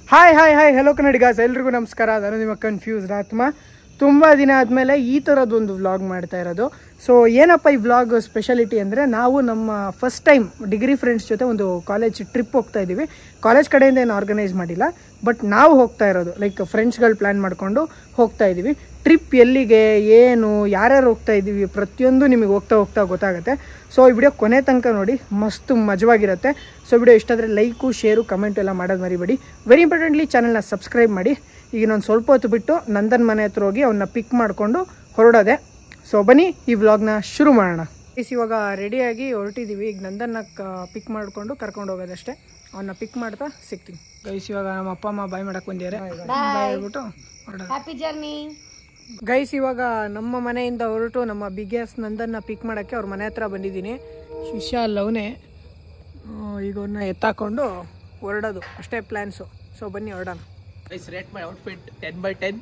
Hi hi hi hello Kannadigas ಎಲ್ರಿಗೂ ನಮಸ್ಕಾರ ನಾನು ನಿಮ್ಮ ಕನ್ಫ್ಯೂಸ್ಡ್ ಆತ್ಮ ತುಂಬ ದಿನ ಆದಮೇಲೆ ಈ ಥರದ್ದೊಂದು ವ್ಲಾಗ್ ಮಾಡ್ತಾ ಇರೋದು ಸೊ ಏನಪ್ಪ ಈ ವ್ಲಾಗ್ ಸ್ಪೆಷಾಲಿಟಿ ಅಂದರೆ ನಾವು ನಮ್ಮ ಫಸ್ಟ್ ಟೈಮ್ ಡಿಗ್ರಿ ಫ್ರೆಂಡ್ಸ್ ಜೊತೆ ಒಂದು ಕಾಲೇಜ್ ಟ್ರಿಪ್ ಹೋಗ್ತಾ ಇದ್ದೀವಿ ಕಾಲೇಜ್ ಕಡೆಯಿಂದ ಏನು ಆರ್ಗನೈಸ್ ಮಾಡಿಲ್ಲ ಬಟ್ ನಾವು ಹೋಗ್ತಾ ಇರೋದು ಲೈಕ್ ಫ್ರೆಂಡ್ಸ್ಗಳು ಪ್ಲ್ಯಾನ್ ಮಾಡಿಕೊಂಡು ಹೋಗ್ತಾ ಇದ್ದೀವಿ ಟ್ರಿಪ್ ಎಲ್ಲಿಗೆ ಏನು ಯಾರ್ಯಾರು ಹೋಗ್ತಾ ಇದ್ದೀವಿ ಪ್ರತಿಯೊಂದು ನಿಮಗೆ ಹೋಗ್ತಾ ಹೋಗ್ತಾ ಗೊತ್ತಾಗುತ್ತೆ ಸೊ ಈ ವಿಡಿಯೋ ಕೊನೆ ತನಕ ನೋಡಿ ಮಸ್ತ್ ಮಜವಾಗಿರುತ್ತೆ ಸೊ ವಿಡಿಯೋ ಇಷ್ಟ ಆದರೆ ಲೈಕು ಶೇರು ಕಮೆಂಟು ಎಲ್ಲ ಮಾಡೋದು ಮರಿಬೇಡಿ ವೆರಿ ಇಂಪಾರ್ಟೆಂಟ್ಲಿ ಚಾನಲ್ನ ಸಬ್ಸ್ಕ್ರೈಬ್ ಮಾಡಿ ಈಗ ನಾನು ಸ್ವಲ್ಪ ಹೊತ್ತು ಬಿಟ್ಟು ನಂದನ್ ಮನೆ ಹತ್ರ ಹೋಗಿ ಅವನ್ನ ಪಿಕ್ ಮಾಡಿಕೊಂಡು ಹೊರಡೋದೆ ಸೊ ಬನ್ನಿ ಈ ವ್ಲಾಗ್ನ ಶುರು ಮಾಡೋಣ ಪ್ಲೀಸ್ ಇವಾಗ ರೆಡಿಯಾಗಿ ಹೊರಟಿದ್ದೀವಿ ಈಗ ನಂದನ್ನ ಪಿಕ್ ಮಾಡಿಕೊಂಡು ಕರ್ಕೊಂಡು ಹೋಗೋದಷ್ಟೇ ಅವನ್ನ ಪಿಕ್ ಮಾಡ್ತಾ ಸಿಗ್ತೀನಿ ಗೈಸ್ ಇವಾಗ ನಮ್ಮ ಅಪ್ಪ ಅಮ್ಮ ಬಾಯ್ ಮಾಡಕ್ಕೆ ಬಂದಿದ್ದಾರೆ ಬಾಯ್ ಹೇಳ್ಬಿಟ್ಟು ಹೊರಡೋದು ಹ್ಯಾಪಿ ಜರ್ನಿ ಗೈಸ್ ಇವಾಗ ನಮ್ಮ ಮನೆಯಿಂದ ಹೊರಟು ನಮ್ಮ ಬಿಗ್ಗೆಸ್ ನಂದನ್ನ ಪಿಕ್ ಮಾಡೋಕ್ಕೆ ಅವ್ರ ಮನೆ ಹತ್ರ ಬಂದಿದ್ದೀನಿ ಶಿಷ್ಯ ಲವ್ನೆ ಈಗ ಅವ್ರನ್ನ ಎತ್ತಾಕೊಂಡು ಹೊರಡೋದು ಅಷ್ಟೇ ಪ್ಲ್ಯಾನ್ಸು ಸೊ ಬನ್ನಿ ಹೊರಡೋಣ guys rate my outfit ten by ten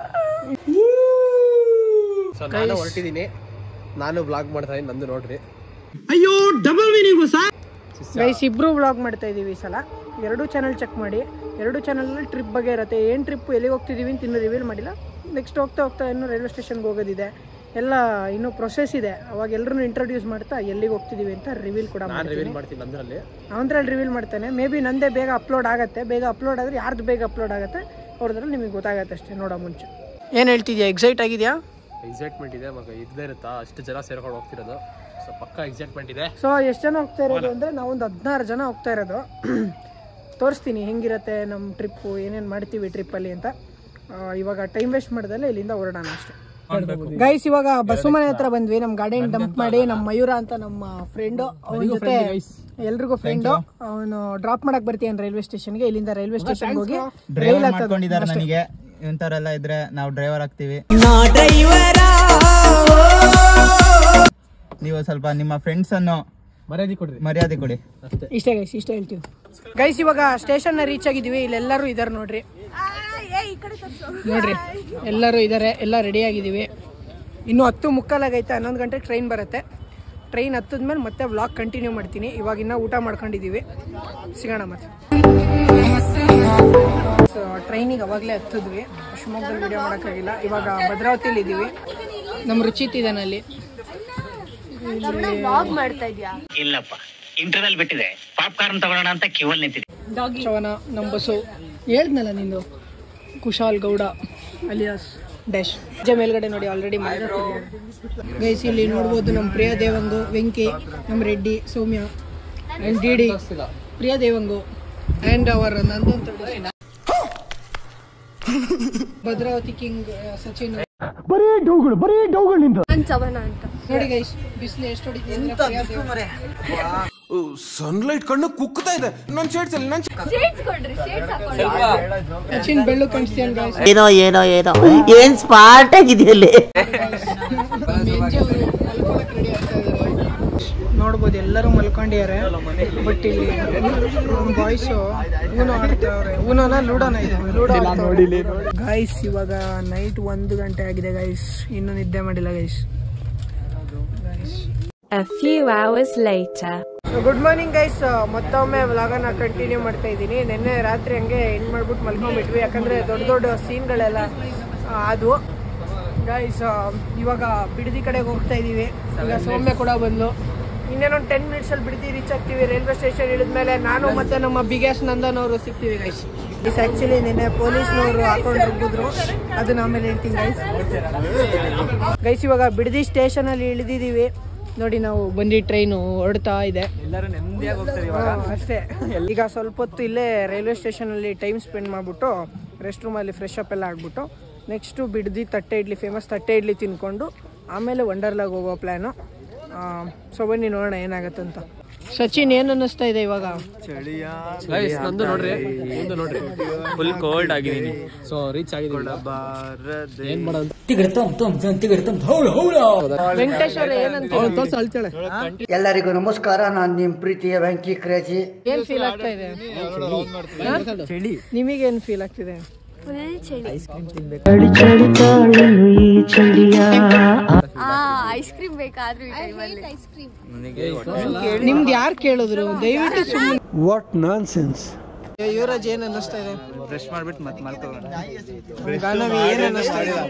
so ನಾನು ಹೊರಟಿದ್ದೀನಿ ನಾನು ಬ್ಲಾಗ್ ಮಾಡ್ತಾ ಇದ್ದೀನಿ ನಂದು ನೋಡ್ರಿ ಗೈಸ್ ಇಬ್ರು ವ್ಲಾಗ್ ಮಾಡ್ತಾ ಇದ್ದೀವಿ ಈ ಸಲ ಎರಡು ಚಾನಲ್ ಚೆಕ್ ಮಾಡಿ ಎರಡು ಚಾನಲಲ್ಲಿ ಟ್ರಿಪ್ ಬಗ್ಗೆ ಇರುತ್ತೆ ಏನು ಟ್ರಿಪ್ ಎಲ್ಲಿಗೆ ಹೋಗ್ತಿದ್ದೀವಿ ಅಂತ ಇನ್ನೂ ರಿವೀಲ್ ಮಾಡಿಲ್ಲ ನೆಕ್ಸ್ಟ್ ಹೋಗ್ತಾ ಹೋಗ್ತಾ ಇನ್ನೂ ರೈಲ್ವೆ ಸ್ಟೇಷನ್ಗೆ ಹೋಗೋದಿದೆ ಎಲ್ಲ ಇನ್ನೂ ಪ್ರೊಸೆಸ್ ಇದೆ ಅವಾಗ ಎಲ್ಲರೂ ಇಂಟ್ರೊಡ್ಯೂಸ್ ಮಾಡ್ತಾ ಎಲ್ಲಿಗೆ ಹೋಗ್ತಿದ್ದೀವಿ ಅಂತ ರಿವೀಲ್ ಕೂಡ ನಾನು ಮಾಡ್ತೀನಿ ರಿವೀಲ್ ಮಾಡ್ತೀನಿ ನಂದ್ರಲ್ಲಿ ಅವನ್ರಲ್ಲಿ ರಿವೀಲ್ ಮಾಡ್ತಾನೆ ಮೇ ಬಿ ನಂದೇ ಬೇಗ ಅಪ್ಲೋಡ್ ಆಗುತ್ತೆ ಬೇಗ ಅಪ್ಲೋಡ್ ಆದರೆ ಯಾರ್ದು ಬೇಗ ಅಪ್ಲೋಡ್ ಆಗುತ್ತೆ ಅವ್ರದ್ರಲ್ಲಿ ನಿಮಗೆ ಗೊತ್ತಾಗತ್ತೆ ಅಷ್ಟೇ ನೋಡೋ ಮುಂಚೆ ಏನು ಹೇಳ್ತಿದ್ಯಾ ಎಕ್ಸೈಟ್ ಆಗಿದೆಯಾ ಎಕ್ಸೈಟ್ಮೆಂಟ್ ಇದೆ ಮಗ ಇದ್ದೇ ಇರುತ್ತಾ ಅಷ್ಟು ಜನ ಸೇರ್ಕೊಂಡು ಹೋಗ್ತಿರೋದು ಸೊ ಪಕ್ಕ ಎಕ್ಸೈಟ್ಮೆಂಟ್ ಇದೆ ಸೊ ಎಷ್ಟು ಜನ ಹೋಗ್ತಾ ಇರೋದು ಅಂದರೆ ನಾವೊಂದು ಹದಿನಾರು ಜನ ಹೋಗ್ತಾ ಇರೋದು ತೋರಿಸ್ತೀನಿ ಹೆಂಗಿರುತ್ತೆ ನಮ್ಮ ಟ್ರಿಪ್ಪು ಏನೇನು ಮಾಡ್ತೀವಿ ಟ್ರಿಪ್ಪಲ್ಲಿ ಅಂತ ಆ, ಇವಾಗ ಟೈಮ್ ವೇಸ್ಟ್ ಮಾಡ್ದಲ್ಲ ಇಲ್ಲಿಂದ ಹೊರಡೋಣ ಅಷ್ಟೇ ಗೈಸ್ ಇವಾಗ ಬಸ್ಸು ಮನೆ ಹತ್ರ ಬಂದ್ವಿ ನಮ್ಮ ಗಾಡಿನ ಡಂಪ್ ಮಾಡಿ ನಮ್ಮ ಮಯೂರ ಅಂತ ನಮ್ಮ ಫ್ರೆಂಡು ಅವನ ಜೊತೆ ಎಲ್ರಿಗೂ ಫ್ರೆಂಡು ಅವನು ಡ್ರಾಪ್ ಮಾಡಕ್ ಬರ್ತೀನಿ ರೈಲ್ವೆ ಸ್ಟೇಷನ್ಗೆ ಇಲ್ಲಿಂದ ರೈಲ್ವೆ ಸ್ಟೇಷನ್ಗೆ ಹೋಗಿ ರೈಲ್ ಮಾಡ್ಕೊಂಡಿದ್ದಾರೆ ನನಗೆ ಇಂಥವ್ರೆಲ್ಲ ಇದ್ರೆ ನಾವು ಡ್ರೈವರ್ ಆಗ್ತೀವಿ ನೀವು ಸ್ವಲ್ಪ ನಿಮ್ಮ ಫ್ರೆಂಡ್ಸ್ ಅನ್ನು ಮರ್ಯಾದೆ ಕೊಡ್ರಿ ಮರ್ಯಾದೆ ಕೊಡಿ ಇಷ್ಟೇ ಗೈಸ್ ಇಷ್ಟೇ ಹೇಳ್ತೀವಿ ಗೈಸ್ ಇವಾಗ ಸ್ಟೇಷನ್ ರೀಚ್ ಆಗಿದೀವಿ ಇಲ್ಲೆಲ್ಲರೂ ಇದಾರೆ ನೋಡ್ರಿ ನೋಡ್ರಿ ಎಲ್ಲರೂ ಇದ್ದಾರೆ ಎಲ್ಲ ರೆಡಿ ಆಗಿದ್ದೀವಿ ಇನ್ನು ಹತ್ತು ಮುಕ್ಕಾಲಾಗೈತೆ ಹನ್ನೊಂದು ಗಂಟೆ ಟ್ರೈನ್ ಬರುತ್ತೆ ಟ್ರೈನ್ ಹತ್ತದ್ಮೇಲೆ ಮತ್ತೆ ವ್ಲಾಗ್ ಕಂಟಿನ್ಯೂ ಮಾಡ್ತೀನಿ ಇವಾಗ ಇನ್ನ ಊಟ ಮಾಡ್ಕೊಂಡಿದ್ದೀವಿ ಸಿಗೋಣ ಮತ್ತೆ ಸೊ ಟ್ರೈನಿಗೆ ಅವಾಗಲೇ ಹತ್ತಿದ್ವಿ ಶಿವಮೊಗ್ಗದಲ್ಲಿ ವಿಡಿಯೋ ಮಾಡೋಕ್ಕಾಗಿಲ್ಲ ಇವಾಗ ಭದ್ರಾವತಿಲಿ ಇದ್ದೀವಿ ನಮ್ಮ ರುಚಿತ್ ಇದ್ದಾನೆ ಅಲ್ಲಿ ವಾಕ್ ಮಾಡ್ತಾ ಇದ್ಯಾ ಇಲ್ಲಪ್ಪ ಇಂಟರ್ವೆಲ್ ಬಿಟ್ಟಿದೆ ಪಾಪ್ಕಾರ್ನ್ ತಗೊಳ್ಳೋಣ ಅಂತ ಕ್ಯೂ ಅಲ್ಲಿ ನಿಂತಿದೆ ಶವನ ನಮ್ಮ ಬಸ್ಸು ಹೇಳ್ದ್ನಲ್ಲ ನಿಂದು Kushal Gowda alias dash J ಮೇಲ್ಗಡೆ ನೋಡಿ ಆಲ್ರೆಡಿ ಗೈಸ್ ಇಲ್ಲಿ ನೋಡ್ಬೋದು ನಮ್ಮ ಪ್ರಿಯ ದೇವಂಗು ವೆಂಕಿ ನಮ್ಮ Reddy Soumya and D D Priya ದೇವಂಗು ಆ್ಯಂಡ್ ಅವರ್ ನಂದನ್ ತೊಡಸಿ ಭದ್ರಾವತಿ ಕಿಂಗ್ ಸಚಿನ್ ನಾನ್ ಚವನ ಅಂತ ನೋಡಿ ಗೈಸ್ ಬಿಸಿಲು ಎಷ್ಟು ಹೊಡಿತೀವಿ ಅಂದ್ರೆ ಪ್ರಿಯ ದೇವಂಗು. ಸನ್ಲೈಟ್ ಕಣ್ಣು ಕುಕ್ತಾ ಇದೆ ನನ್ ಶೇಡ್ಸ್ ಅಲ್ಲಿ ನನ್ ಶೇಡ್ಸ್ ಕೊಡ್ರಿ ಶೇಡ್ಸ್ ಹಾಕೊಂಡು ಸಚಿನ್ ಬೆಳ್ಳು ಕಾಣಿಸ್ತೀಯನ್ ಗೈಸ್ ಏನೋ ಏನೋ ಏನೋ ಏನ್ ಸ್ಮಾರ್ಟ್ ಆಗಿದೆಯಲ್ಲಿ ನೋಡ್ಬೋದು ಎಲ್ಲರೂ ಮಲ್ಕೊಂಡಿದ್ದಾರೆ ಬಟ್ ಇಲ್ಲಿ ಬಾಯ್ಸು ಊನೋ ಆಡ್ತಾವ್ರೆ ಊನೋನ ಲೂಡೋನ ಇದೆ ಲೂಡೋ ಗೈಸ್ ಇವಾಗ ನೈಟ್ ಒಂದು ಗಂಟೆ ಆಗಿದೆ ಗೈಸ್ ಇನ್ನೂ ನಿದ್ದೆ ಮಾಡಿಲ್ಲ guys A few hours later. So good morning guys ಮತ್ತೊಮ್ಮೆ ವ್ಲಾಗನ್ನ ಕಂಟಿನ್ಯೂ ಮಾಡ್ತಾ ಇದ್ದೀನಿ ನಿನ್ನೆ ರಾತ್ರಿ ಹಂಗೆ ಎಂಡ್ ಮಾಡ್ಬಿಟ್ಟು ಮಲ್ಕೊಂಡ್ಬಿಟ್ವಿ ಯಾಕಂದ್ರೆ ದೊಡ್ಡ ದೊಡ್ಡ ಸೀನ್ಗಳೆಲ್ಲ ಆದವು ಗೈಸ್ ಇವಾಗ ಬಿಡದಿ ಕಡೆಗೆ ಹೋಗ್ತಾ ಇದೀವಿ ಈಗ ಸೌಮ್ಯ ಕೂಡ ಬಂದ್ಲು ಇನ್ನೇನೊಂದು ಟೆನ್ ಮಿನಿಟ್ಸ್ ಅಲ್ಲಿ ಬಿಡದಿ ರೀಚ್ ಆಗ್ತೀವಿ ರೈಲ್ವೆ ಸ್ಟೇಷನ್ ಇಳಿದ್ಮೇಲೆ ನಾನು ಮತ್ತೆ ನಮ್ಮ ಬಿಗ್ಯಾಸ್ ನಂದನ್ ಅವರು ಸಿಗ್ತೀವಿ ಗೈಸ್ ಗೈಸ್ ಆಕ್ಚುಲಿ ನಿನ್ನೆ ಪೊಲೀಸ್ನವರು ಹಾಕೊಂಡು ರುಬ್ಬಿದ್ರು ಅದನ್ನ ಆಮೇಲೆ ಹೇಳ್ತೀನಿ ಗೈಸ್ ಗೈಸ್ ಇವಾಗ ಬಿಡದಿ ಸ್ಟೇಷನ್ ಅಲ್ಲಿ ಇಳಿದಿದೀವಿ ನೋಡಿ ನಾವು ಬಂದಿ ಟ್ರೈನು ಹೊರಡ್ತಾ ಇದೆ ಹಾ, ಅಷ್ಟೇ ಈಗ ಸ್ವಲ್ಪ ಹೊತ್ತು ಇಲ್ಲೇ ರೈಲ್ವೆ ಸ್ಟೇಷನ್ ಅಲ್ಲಿ ಟೈಮ್ ಸ್ಪೆಂಡ್ ಮಾಡ್ಬಿಟ್ಟು ರೆಸ್ಟ್ ರೂಮ್ ಅಲ್ಲಿ ಫ್ರೆಶ್ ಅಪ್ ಎಲ್ಲ ಆಗ್ಬಿಟ್ಟು ನೆಕ್ಸ್ಟ್ ಬಿಡ್ದಿ ತಟ್ಟೆ ಇಡ್ಲಿ ಫೇಮಸ್ ತಟ್ಟೆ ಇಡ್ಲಿ ತಿನ್ಕೊಂಡು ಆಮೇಲೆ ವಂಡರ್ಲಾಗ್ ಹೋಗೋ ಪ್ಲಾನು ಸೊ ಬನ್ನಿ ನೋಡೋಣ ಏನಾಗತ್ತಂತ ಸಚಿನ್ ಏನ್ ಅನ್ನಿಸ್ತಾ ಇದೆ ಇವಾಗ ಗೈಸ್ ನಂದು ನೋಡ್ರಿ ನಂದು ನೋಡ್ರಿ ಫುಲ್ ಕೋಲ್ಡ್ ಆಗಿದ್ದೀನಿ ಸೊ ರೀಚ್ ಆಗಿದ್ದೀನಿ ಏನ್ ಮಾಡೋದು ವೆಂಕಟೇಶ್ ಅವ್ರೆ ಏನಂತ ತೋರ್ಸ ಅಳ್ತಾಳೆ ಎಲ್ಲರಿಗೂ ನಮಸ್ಕಾರ ನಾನು ನಿಮ್ ಪ್ರೀತಿಯ ವೆಂಕಿ ಕ್ರೇಜಿ ಏನ್ ಫೀಲ್ ಆಗ್ತಾ ಇದೆ ನಿಮಗೆ ಏನ್ ಫೀಲ್ ಆಗ್ತಿದೆ ಫುಲ್ ಚಳಿ ಆ ಐಸ್ ಕ್ರೀಮ್ ಬೇಕಾದ್ರೂ ಈ ಟೈಮಲ್ಲಿ ಐಸ್ ಕ್ರೀಮ್ ನಿಮ್ದು ಯಾರು ಕೇಳಿದ್ರು ದಯವಿಟ್ಟು ಸುಮ್ಮನೆ ವಾಟ್ ನಾನ್ ಸೆನ್ಸ್ ಯುವರಾಜ್ ಏನ್ ಅನ್ನಿಸ್ತಾ ಇದೆ ಬ್ರಷ್ ಮಾಡ್ಬಿಟ್ಟು ಮತ್ತೆ ಮಲ್ಕೋಣ ಗಾನವಿ ಏನ್ ಅನ್ನಿಸ್ತಾ ಇದೆ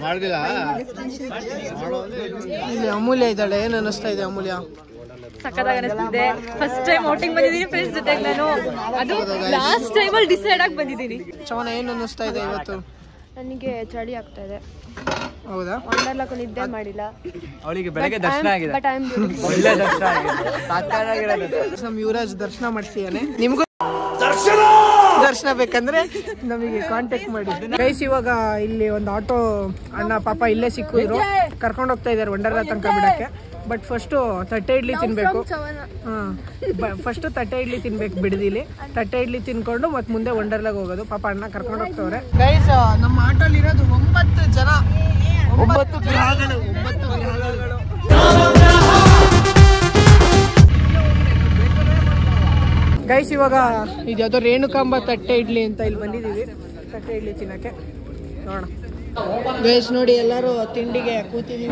ಇಲ್ಲಿ ಅಮೂಲ್ಯ ಇದ್ದಾಳೆ ಏನ್ ಅನ್ನಿಸ್ತಾ ಇದೆ ಅಮೂಲ್ಯ ಸಕ್ಕದಾಗ ಅನಿಸ್ತಿದೆ ಫಸ್ಟ್ ಟೈಮ್ ಔಟಿಂಗ್ ಬಂದಿದ್ದೀನಿ ಫ್ರೆಂಡ್ಸ್ ಜೊತೆಗೆ ನಾನು ಅದು ಲಾಸ್ಟ್ ಟೈಮ್ ಅಲ್ಲಿ ಡಿಸೈಡ್ ಆಗಿ ಬಂದಿದ್ದೀನಿ ಚವನ ಏನ್ ಅನ್ನಿಸ್ತಾ ಇದೆ ಇವತ್ತು ನನಗೆ ಚಳಿ ಆಗ್ತಾ ಇದೆ ಹೌದಾ ವಂಡರ್ಲಾಕ್ ನಿದ್ದೆ ಮಾಡಿಲ್ಲ ಅವಳಿಗೆ ಬೆಳಗ್ಗೆ ದರ್ಶನ ಆಗಿದೆ ಬಟ್ ಐ ಆಮ್ ಒಳ್ಳೆ ದರ್ಶನ ಆಗಿದೆ ಸಾಕಾಗಿರೋದು ನಮ್ ಯುವರಾಜ್ ದರ್ಶನ ಮಾಡ್ತೀಯಾನೆ ನಿಮ್ಗೂ ದರ್ಶನ ಬೇಕಂದ್ರೆ ನಮಗೆ ಕಾಂಟ್ಯಾಕ್ಟ್ ಮಾಡಿ ಗೈಸ್ ಇವಾಗ ಇಲ್ಲಿ ಒಂದು ಆಟೋ ಅಣ್ಣ ಪಾಪ ಇಲ್ಲೇ ಸಿಕ್ಕಿದ್ರು ಕರ್ಕೊಂಡು ಹೋಗ್ತಾ ಇದಾರೆ ವಂಡರ್ಲಾ ತನಕ ಬಿಡಕ್ಕೆ ಬಟ್ ಫಸ್ಟ್ ತಟ್ಟೆ ಇಡ್ಲಿ ತಿನ್ಬೇಕು ಫಸ್ಟ್ ತಟ್ಟೆ ಇಡ್ಲಿ ತಿನ್ಬೇಕು ಬಿಡದಿಲಿ ತಟ್ಟೆ ಇಡ್ಲಿ ತಿನ್ಕೊಂಡು ಮತ್ತೆ ಮುಂದೆ ವಂಡರ್ಲಾಗ ಹೋಗೋದು ಪಾಪ ಅಣ್ಣ ಕರ್ಕೊಂಡು ಹೋಗ್ತವ್ರೆ ಗೈಸ್ ನಮ್ಮ ಆಟೋಲಿ ಇರೋದು ಒಂಬತ್ತು ಜನ ಒಂಬತ್ತು ಗ್ರಹಗಳು ಒಂಬತ್ತು ಗ್ರಹಗಳು ಗೈಸ್ ಇವಾಗ ಇದು ಯಾವುದೋ ರೇಣುಕಾಂಬ ತಟ್ಟೆ ಇಡ್ಲಿ ಅಂತ ಇಲ್ಲಿ ಬಂದಿದ್ದೀವಿ ತಟ್ಟೆ ಇಡ್ಲಿ ತಿನ್ನಕ್ಕೆ ನೋಡೋಣ ಗೈಸ್ ನೋಡಿ ಎಲ್ಲರೂ ತಿಂಡಿಗೆ ಕೂತಿದ್ದೀವಿ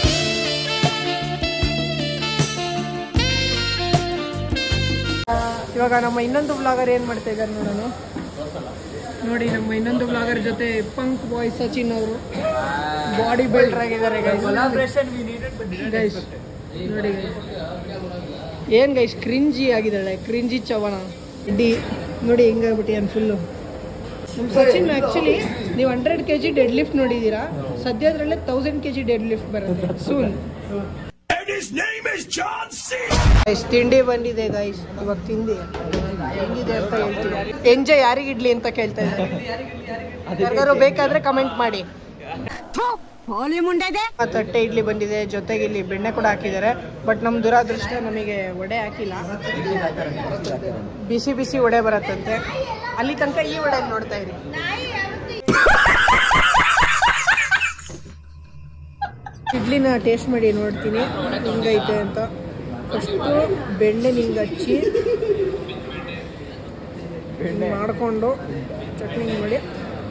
ಇವಾಗ ನಮ್ಮ ಇನ್ನೊಂದು ಬ್ಲಾಗರ್ ಏನ್ ಮಾಡ್ತಾ ಇದ್ದಾರೆ ನೋಡೋಣ ನೋಡಿ ನಮ್ಮ ಇನ್ನೊಂದು ಬ್ಲಾಗರ್ ಜೊತೆ ಪಂಕ್ ಬಾಯ್ ಸಚಿನ್ ಅವರು ಬಾಡಿ ಬಿಲ್ಡರ್ ಆಗಿದ್ದಾರೆ ಗೈಸ್ ಗೈಸ್ ನೋಡಿ guys. ಏನ್ ಗೈಸ್ ಕ್ರಿಂಜಿ ಆಗಿದ್ದಾಳೆ ಕ್ರಿಂಜಿ ಚವನ ಡಿ ನೋಡಿ ಹಿಂಗಾಗ್ಬಿಟ್ಟಿಯಾನ ಫುಲ್ಲು ನಮ್ಮ ಸಚಿನ್ ಆ್ಯಕ್ಚುಲಿ ನೀವು hundred K G dead lift ನೋಡಿದ್ದೀರಾ ಸದ್ಯದ್ರಲ್ಲೇ thousand K G dead lift ಬರುತ್ತೆ ಸೂನ್ ಗೈಸ್ ತಿಂಡಿ ಬಂದಿದೆ ಗೈಸ್ ಇವಾಗ ತಿಂಡಿ ಹೆಂಗಿದೆ ಅಂತ ಹೇಳ್ತೀನಿ ಎಂಜಾಯ್ ಯಾರಿಗೆ ಇಡ್ಲಿ ಅಂತ ಕೇಳ್ತಾ ಇದ್ದಾರೆ ಯಾರಿಗಾರು ಬೇಕಾದ್ರೆ ಕಮೆಂಟ್ ಮಾಡಿ ಆ ತಟ್ಟೆ ಇಡ್ಲಿ ಬಂದಿದೆ ಜೊತೆಗೆ ಇಲ್ಲಿ ಬೆಣ್ಣೆ ಕೂಡ ಹಾಕಿದ್ದಾರೆ ಬಟ್ ನಮ್ ದುರಾದೃಷ್ಟ ನಮಗೆ ವಡೆ ಹಾಕಿಲ್ಲ ಬಿಸಿ ಬಿಸಿ ವಡೆ ಬರತ್ತಂತೆ ಅಲ್ಲಿ ತನಕ ಈ ವಡೆ ನೋಡ್ತಾ ಇರಿ ಇಡ್ಲಿನ ಟೇಸ್ಟ್ ಮಾಡಿ ನೋಡ್ತೀನಿ ಹಿಂಗೈತೆ ಅಂತ ಫಸ್ಟು ಬೆಣ್ಣೆ ಹಿಂಗೆ ಹಚ್ಚಿ ಹಿಂಗ್ ಮಾಡಿಕೊಂಡು ಚಟ್ನಿ ಹಿಂಗ್ ಮಾಡಿ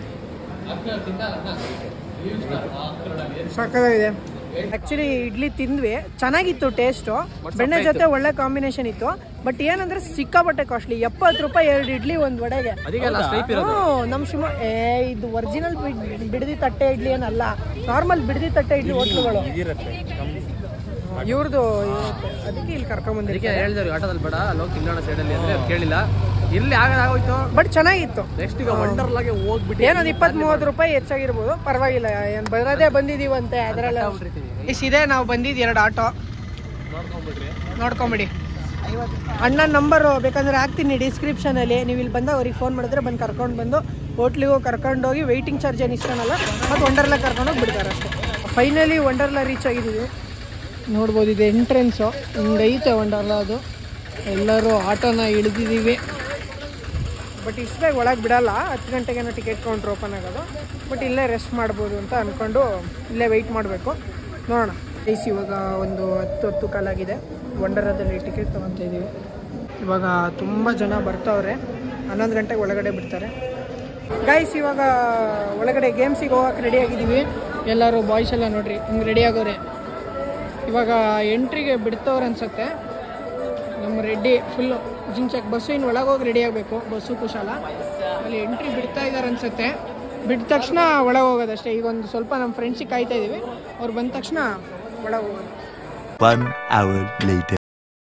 ಸಕ್ಕತ್ತಾಗಿದೆ ಆಕ್ಚುಲಿ ಇಡ್ಲಿ ತಿಂದ್ವಿ ಚೆನ್ನಾಗಿತ್ತು ಟೇಸ್ಟು ಬೆಣ್ಣೆ ಜೊತೆ ಒಳ್ಳೆ ಕಾಂಬಿನೇಷನ್ ಇತ್ತು ಬಟ್ ಏನಂದ್ರೆ ಸಿಕ್ಕಾಪಟ್ಟೆ ಕಾಸ್ಟ್ಲಿ ಎಪ್ಪತ್ತು ರೂಪಾಯಿ ಎರಡು ಇಡ್ಲಿ ಒಂದ್ ವಡೆಗೆ ಅದಕ್ಕೆ ಅಲ್ಲ ಟೈಪ್ ಇರೋದು ಹ್ಮ್, ನಮ್ ಶಿವ ಏ ಇದು ಒರಿಜಿನಲ್ ಬಿಡದಿ ತಟ್ಟೆ ಇಡ್ಲಿ ಏನಲ್ಲ ನಾರ್ಮಲ್ ಬಿಡದಿ ತಟ್ಟೆ ಇಡ್ಲಿ ಹೋಟ್ಲುಗಳು ಇವ್ರದ್ದು ಅದಕ್ಕೆ ಇಲ್ಲಿ ಕರ್ಕೊಂಡ್ ಅದಕ್ಕೆ ಬಂದಿರಿಗೆ ಹೇಳಿದ್ರು ಆಟೋದಲ್ಲಿ ಬೇಡ ಅಲ್ಲಿ ಹೋಗಿ ತಿನ್ನೋಣ ಸೈಡಲ್ಲಿ ಅಂದ್ರೆ ಅವ್ರು ಕೇಳಿಲ್ಲ ಇರ್ಲಿ ಆಗದ ಆಗೋಯ್ತು ಬಟ್ ಚೆನ್ನಾಗಿತ್ತು ನೆಕ್ಸ್ಟ್ ಈಗ ವಂಡರ್ಲಾಗೆ ಹೋಗ್ಬಿಟ್ಟು ಏನೊಂದು ಇಪ್ಪತ್ತ್ ಮೂವತ್ತು ರೂಪಾಯಿ ಹೆಚ್ಚಾಗಿರ್ಬೋದು ಪರವಾಗಿಲ್ಲ ಏನ್ ಬರೋದೇ ಬಂದಿದೀವಂತೆ ಅದರಲ್ಲ ಇದೆ ನಾವು ಬಂದಿದ್ದು ಎರಡು ಆಟೋ ನೋಡ್ಕೊಂಬಿಡಿ ಅಣ್ಣನ ನಂಬರು ಬೇಕಂದ್ರೆ ಹಾಕ್ತೀನಿ ಡಿಸ್ಕ್ರಿಪ್ಷನ್ ಅಲ್ಲಿ ನೀವು ಇಲ್ಲಿ ಬಂದಾಗ ಅವ್ರಿಗೆ ಫೋನ್ ಮಾಡಿದ್ರೆ ಬಂದು ಕರ್ಕೊಂಡು ಬಂದು ಹೋಟ್ಲಿಗೂ ಕರ್ಕೊಂಡು ಹೋಗಿ ವೆಯ್ಟಿಂಗ್ ಚಾರ್ಜ್ ಏನು ಇಷ್ಟನಲ್ಲ ಮತ್ತು ವಂಡರ್ಲಾ ಕರ್ಕೊಂಡು ಹೋಗಿ ಬಿಡ್ತಾರೆ ಅಷ್ಟೇ ಫೈನಲಿ ವಂಡರ್ಲಾ ರೀಚ್ ಆಗಿದ್ದೀವಿ ನೋಡ್ಬೋದು ಇದು ಎಂಟ್ರೆನ್ಸು ಹಿಂಗೈತೆ ವಂಡರ್ಲಾ ಅದು ಎಲ್ಲರೂ ಆಟೋನ ಇಳಿದಿದ್ದೀವಿ ಬಟ್ ಇಷ್ಟಾಗಿ ಒಳಗೆ ಬಿಡಲ್ಲ ಹತ್ತು ಗಂಟೆಗೇನೋ ಟಿಕೆಟ್ ಕೌಂಟ್ರ್ ಓಪನ್ ಆಗೋದು ಬಟ್ ಇಲ್ಲೇ ರೆಸ್ಟ್ ಮಾಡ್ಬೋದು ಅಂತ ಅಂದ್ಕೊಂಡು ಇಲ್ಲೇ ವೆಯ್ಟ್ ಮಾಡಬೇಕು ನೋಡೋಣ ಐಸ್ ಇವಾಗ ಒಂದು ಹತ್ತು ಹತ್ತು ಕಾಲಾಗಿದೆ ವಂಡರದಲ್ಲಿ ಟಿಕೆಟ್ ತೊಗೊತಾ ಇದ್ದೀವಿ ಇವಾಗ ತುಂಬ ಜನ ಬರ್ತಾವ್ರೆ ಹನ್ನೊಂದು ಗಂಟೆಗೆ ಒಳಗಡೆ ಬಿಡ್ತಾರೆ ಗೈಸ್ ಇವಾಗ ಒಳಗಡೆ ಗೇಮ್ಸಿಗೆ ಹೋಗಕ್ಕೆ ರೆಡಿ ಆಗಿದ್ದೀವಿ ಎಲ್ಲರೂ ಬಾಯ್ಸ್ ಎಲ್ಲ ನೋಡ್ರಿ ಹಿಂಗೆ ರೆಡಿ ಆಗೋರೆ ಇವಾಗ ಎಂಟ್ರಿಗೆ ಬಿಡ್ತವ್ರೆ ಅನ್ಸುತ್ತೆ ನಮ್ಮ ರೆಡ್ಡಿ ಫುಲ್ಲು ಜಿಂಚಕ್ ಬಸ್ಸು ಇನ್ನು ಒಳಗೆ ಹೋಗಿ ರೆಡಿ ಆಗಬೇಕು ಬಸ್ಸು ಕುಶಾಲ ಅಲ್ಲಿ ಎಂಟ್ರಿ ಬಿಡ್ತಾ ಇದ್ದಾರೆ ಅನ್ಸುತ್ತೆ ಬಿಟ್ಟ ತಕ್ಷಣ ಒಳಗೆ ಹೋಗೋದಷ್ಟೇ ಈಗ ಒಂದು ಸ್ವಲ್ಪ ನಮ್ಮ ಫ್ರೆಂಡ್ಸಿಗೆ ಕಾಯ್ತಾ ಇದ್ದೀವಿ ಅವ್ರು ಬಂದ ತಕ್ಷಣ ಒಳಗೆ ಹೋಗೋದು One hour later.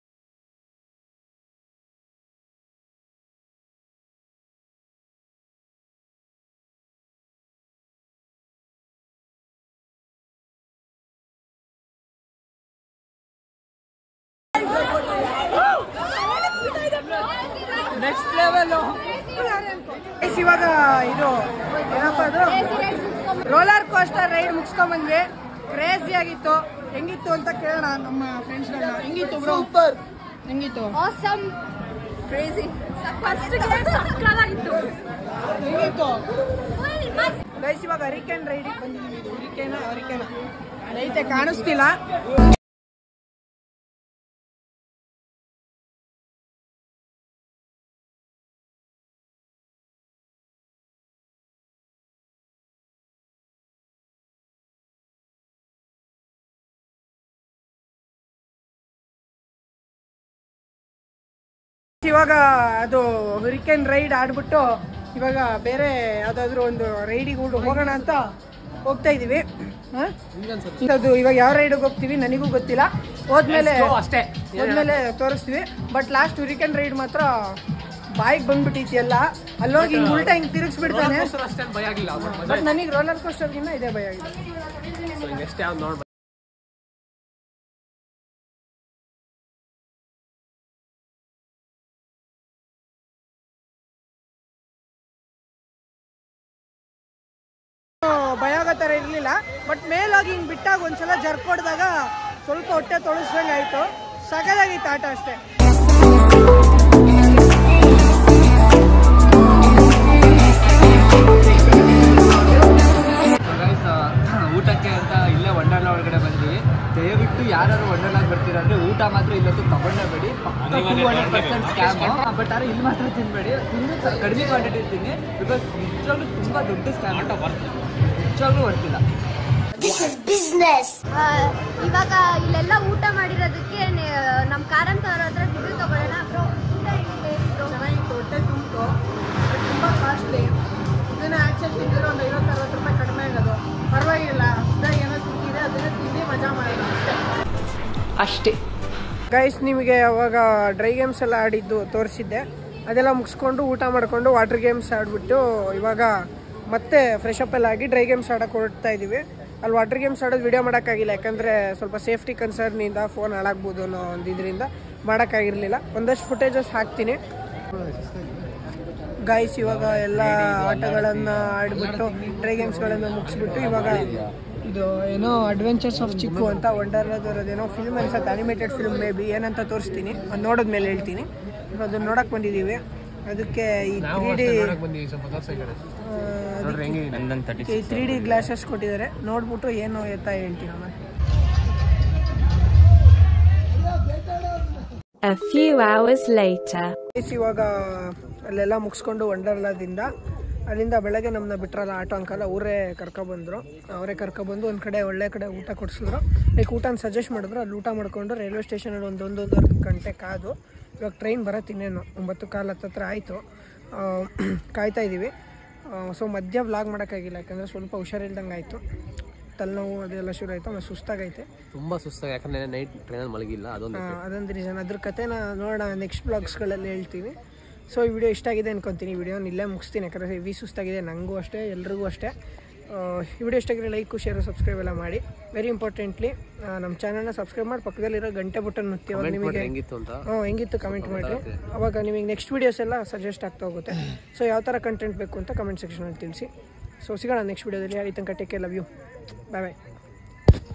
Next level ಇವಾಗ ಇದು ಏನಪ್ಪ ಅದು ರೋಲರ್ ಕೋಸ್ಟರ್ ರೈಡ್ ಮುಗಿಸ್ಕೊಂಡ್ ಬಂದ್ವಿ ಕ್ರೇಜಿ ಆಗಿತ್ತು ಹೆಂಗಿತ್ತು ಅಂತ ಕೇಳೋಣ ನಮ್ಮ ಫ್ರೆಂಡ್ಸ್ ಹೆಂಗಿತ್ತು ಬ್ರೋ ಸೂಪರ್ ಹೆಂಗಿತ್ತು ಆಸಮ್ ಕ್ರೇಜಿ ಫಸ್ಟ್ ಸಕ್ಕತ್ತಾಗಿತ್ತು ಹೆಂಗಿತ್ತು ಗೈಸ್ ಇವಾಗ ಹರಿಕೇನ್ ರೈಡಿಗೆ ಬಂದಿದ್ದೀವಿ ಹರಿಕೇನ ಹರಿಕೇನ ಅದೈತೆ ಕಾಣಿಸ್ತಿಲ್ಲ ಇವಾಗ ಅದು ಹುರಿಕೆನ್ ರೈಡ್ ಆಡ್ಬಿಟ್ಟು ಇವಾಗ ಬೇರೆ ಯಾವ್ದಾದ್ರು ಒಂದು ರೈಡಿಗೆ ಹೋಗೋಣ ಅಂತ ಹೋಗ್ತಾ ಇದೀವಿ ಹ? ಅದು ಇವಾಗ ಯಾವ ರೈಡಿಗೆ ಹೋಗ್ತೀವಿ ನನಗೂ ಗೊತ್ತಿಲ್ಲ ಹೋದ್ಮೇಲೆ ಅಷ್ಟೇ ಹೋದ್ಮೇಲೆ ತೋರಿಸ್ತೀವಿ ಬಟ್ ಲಾಸ್ಟ್ ಹುರಿಕೆನ್ ರೈಡ್ ಮಾತ್ರ ಬಾಯಿಗೆ ಬಂದ್ಬಿಟ್ಟೈತಿ ಎಲ್ಲ ಅಲ್ಲೋಗಿ ಹಿಂಗ್ ಉಲ್ಟಾ ಹಿಂಗ್ ತಿರುಗಿಸ್ಬಿಡ್ತಾನೆ ಅಷ್ಟೇ ಭಯ ಆಗಿಲ್ಲ ಬಟ್ ನನಗೆ ರೋಲರ್ ಕೋಸ್ಟರ್ಗಿನ್ನ ಇದೇ ಭಯ ಆಗಿದೆ ನೆಕ್ಸ್ಟ್ ಯಾವ್ದು ನೋಡ್ಬೇಕು ಭಯ ಆಗೋ ಥರ ಇರಲಿಲ್ಲ ಬಟ್ ಮೇಲೋಗಿ ಹಿಂಗೆ ಬಿಟ್ಟಾಗ ಒಂದ್ಸಲ ಜರ್ಕ್ ಹೊಡೆದಾಗ ಸ್ವಲ್ಪ ಹೊಟ್ಟೆ ತೊಳಸ್ದಂಗೆ ಆಯಿತು ಸಗದಾಗಿತ್ತು ಆಟ ಅಷ್ಟೇ ಗೈಸ್ ಊಟಕ್ಕೆ ಅಂತ ಇಲ್ಲೇ ವಂಡರ್ಲಾ ಒಳಗಡೆ ಬಂದ್ವಿ ದಯವಿಟ್ಟು ಯಾರು ವಂಡರ್ಲಾಗ್ ಬರ್ತೀರಾ ಅಂದ್ರೆ ಊಟ ಮಾತ್ರ ಇಲ್ಲೊತ್ತು ತಗೊಂಡೇಬೇಡಿ ಪರ್ಸೆಂಟ್ ಸ್ಕ್ಯಾಮ್ ಬಟ್ ಆದ್ರೆ ಇಲ್ಲಿ ಮಾತ್ರ ತಿನ್ಬೇಡಿ ತಿಂದು ಸ- ಕಡಿಮೆ ಕ್ವಾಂಟಿಟಿ ತಿನ್ನಿ ಬಿಕಾಸ್ ನಿಜವಾಗ್ಲೂ ತುಂಬಾ ದೊಡ್ಡ ಸ್ಕ್ಯಾಮ್ ಅಂತ ನಿಜವಾಗ್ಲೂ ಬರ್ತಿಲ್ಲ ಇವಾಗ ಇಲ್ಲೆಲ್ಲ ಊಟ ಮಾಡಿರೋದಕ್ಕೆ ನಮ್ಮ ಕಾರಂತ ಅವ್ರ ಹತ್ರ ದುಡ್ಡು ತಗೊಳ್ಳೋಣ ಬ್ರೋ ಊಟ ಹೆಂಗಿದೆ ಚೆನ್ನಾಗಿತ್ತು ಹೊಟ್ಟೆ ತುಂಬಿತು ತುಂಬ ಕಾಸ್ಟ್ಲಿ ಇದನ್ನ ಆ್ಯಕ್ಚುಲಿ ತಿಂದಿರೋ ಒಂದು ಐವತ್ತು ಅರವತ್ತು ರೂಪಾಯಿ ಕಡಿಮೆ ಆಗೋದು ಪರವಾಗಿಲ್ಲ ಹೊಸ್ದಾಗಿ ಏನೋ ಸಿಕ್ಕಿದೆ ಅದನ್ನ ತಿಂದು ಮಜಾ ಮಾಡೋದು ಅಷ್ಟೇ ಅಷ್ಟೇ ಗೈಸ್ ನಿಮಗೆ ಅವಾಗ ಡ್ರೈ ಗೇಮ್ಸ್ ಎಲ್ಲ ಆಡಿದ್ದು ತೋರಿಸಿದ್ದೆ ಅದೆಲ್ಲ ಮುಗಿಸ್ಕೊಂಡು ಊಟ ಮಾಡಿಕೊಂಡು ವಾಟರ್ ಗೇಮ್ಸ್ ಆಡ್ಬಿಟ್ಟು ಇವಾಗ ಮತ್ತೆ ಫ್ರೆಶ್ ಅಪ್ ಎಲ್ಲ ಆಗಿ ಡ್ರೈ ಗೇಮ್ಸ್ ಆಡಕ್ಕೆ ಹೊರಡ್ತಾ ಇದ್ದೀವಿ ಅಲ್ಲಿ ವಾಟರ್ ಗೇಮ್ಸ್ ಆಡೋದು ವಿಡಿಯೋ ಮಾಡೋಕ್ಕಾಗಿಲ್ಲ ಯಾಕಂದರೆ ಸ್ವಲ್ಪ ಸೇಫ್ಟಿ ಕನ್ಸರ್ನಿಂದ ಫೋನ್ ಹಾಳಾಗ್ಬೋದು ಅನ್ನೋ ಒಂದು ಇದರಿಂದ ಮಾಡೋಕ್ಕಾಗಿರಲಿಲ್ಲ ಒಂದಷ್ಟು ಫುಟೇಜಸ್ ಹಾಕ್ತೀನಿ ಗೈಸ್ ಇವಾಗ ಎಲ್ಲ ಆಟಗಳನ್ನು ಆಡ್ಬಿಟ್ಟು ಡ್ರೈ ಗೇಮ್ಸ್ಗಳನ್ನು ಮುಗಿಸ್ಬಿಟ್ಟು ಇವಾಗ ಇದು ಏನೋ ಅಡ್ವೆಂಚರ್ಸ್ ಆಫ್ ಚಿಕ್ಕು ಅಂತ ವಂಡರ್ಲಾದವ್ರದ್ದೇನೋ ಫಿಲ್ಮ್ ಅನ್ಸುತ್ತೆ ಅನಿಮೇಟೆಡ್ ಫಿಲ್ಮ್ ಮೇ ಬಿ ಏನಂತ ತೋರಿಸ್ತೀನಿ ಅದು ನೋಡಿದ್ಮೇಲೆ ಹೇಳ್ತೀನಿ ಇವಾಗ ಅದನ್ನ ನೋಡಕ್ಕೆ ಬಂದಿದ್ದೀವಿ ಅದಕ್ಕೆ ಈ ತ್ರೀ ಡಿ ಬಂದಿವಿ ಸ್ವಲ್ಪ ತೋರ್ಸಿ ಈ ಕಡೆ ಈ ತ್ರೀ ಡಿ ಗ್ಲಾಸಸ್ ಕೊಟ್ಟಿದ್ದಾರೆ ನೋಡ್ಬಿಟ್ಟು ಏನು ಎತ್ತ ಹೇಳ್ತೀನಿ ಆಮೇಲೆ A few hours later. Guys ಇವಾಗ ಅಲ್ಲೆಲ್ಲ ಮುಗಿಸ್ಕೊಂಡು ವಂಡರ್ಲಾದಿಂದ ಅಲ್ಲಿಂದ ಬೆಳಗ್ಗೆ ನಮ್ಮನ್ನ ಬಿಟ್ರಲ್ಲ ಆಟೋ ಅಂಕಲ್ ಅವರೇ ಕರ್ಕೊಬಂದರು ಅವರೇ ಕರ್ಕೊಬಂದು ಒಂದು ಕಡೆ ಒಳ್ಳೆ ಕಡೆ ಊಟ ಕೊಡಿಸಿದ್ರು ಲೈಕ್ ಊಟನ ಸಜೆಸ್ಟ್ ಮಾಡಿದ್ರು ಅಲ್ಲಿ ಊಟ ಮಾಡಿಕೊಂಡು ರೈಲ್ವೆ ಸ್ಟೇಷನಲ್ಲಿ ಒಂದು ಒಂದೊಂದುವರೆ ಗಂಟೆ ಕಾದು ಇವಾಗ ಟ್ರೈನ್ ಬರತ್ತೆ ಇನ್ನೇನು ಒಂಬತ್ತು ಕಾಲು ಹತ್ತತ್ರ ಆಯಿತು ಕಾಯ್ತಾ ಇದ್ದೀವಿ ಸೊ ಮಧ್ಯ ವ್ಲಾಗ್ ಮಾಡೋಕ್ಕಾಗಿಲ್ಲ ಯಾಕಂದರೆ ಸ್ವಲ್ಪ ಹುಷಾರಿಲ್ದಂಗೆ ಆಯಿತು ತಲೆನೋವು ಅದೆಲ್ಲ ಶುರು ಆಯಿತು ಆಮೇಲೆ ಸುಸ್ತಾಗೈತೆ ತುಂಬಾ ಸುಸ್ತಾಗಿ ಯಾಕಂದ್ರೆ ನೈಟ್ ಟ್ರೈನಲ್ಲಿ ಮಲಗಿಲ್ಲ ಅದೊಂದು ಆ, ಅದೊಂದು ರೀಸನ್ ಅದ್ರ ಕಥೆನ ನೋಡೋಣ ನೆಕ್ಸ್ಟ್ ಬ್ಲಾಗ್ಸ್ಗಳಲ್ಲಿ ಹೇಳ್ತೀನಿ ಸೊ ಈ ವಿಡಿಯೋ ಇಷ್ಟ ಆಗಿದೆ ಅನ್ಕೊತೀನಿ ಈ ವಿಡಿಯೋನ ಇಲ್ಲೇ ಮುಗಿಸ್ತೀನಿ ಯಾಕಂದರೆ ಹೆವಿ ಸುಸ್ತಾಗಿದೆ ನನಗೂ ಅಷ್ಟೇ ಎಲ್ರಿಗೂ ಅಷ್ಟೇ ಆ, ಈ ವಿಡಿಯೋ ಇಷ್ಟ ಆಗಿದ್ರೆ ಲೈಕು ಶೇರು ಸಬ್ಸ್ಕ್ರೈಬ್ ಎಲ್ಲ ಮಾಡಿ ವೆರಿ ಇಂಪಾರ್ಟೆಂಟ್ಲಿ ನಮ್ಮ ಚಾನಲ್ನ ಸಬ್ಸ್ಕ್ರೈಬ್ ಮಾಡಿ ಪಕ್ಕದಲ್ಲಿರೋ ಗಂಟೆ ಬಟನ್ ಮುತ್ತಿ ಅವಾಗ ನಿಮಗೆ ಹೆಂಗಿತ್ತು ಅಂತ ಹ್ಞೂ ಹೆಂಗಿತ್ತು ಕಮೆಂಟ್ ಮಾಡಿರಿ ಅವಾಗ ನಿಮಗೆ ನೆಕ್ಸ್ಟ್ ವೀಡಿಯೋಸ್ ಎಲ್ಲ ಸಜೆಸ್ಟ್ ಆಗ್ತಾ ಹೋಗುತ್ತೆ ಸೊ ಯಾವ ಥರ ಕಂಟೆಂಟ್ ಬೇಕು ಅಂತ ಕಮೆಂಟ್ ಸೆಕ್ಷನಲ್ಲಿ ತಿಳಿಸಿ ಸೊ ಸಿಗೋಣ ನೆಕ್ಸ್ಟ್ ವೀಡಿಯೋದಲ್ಲಿ ಅಲ್ಲಿ ತನಕ take care love you bye bye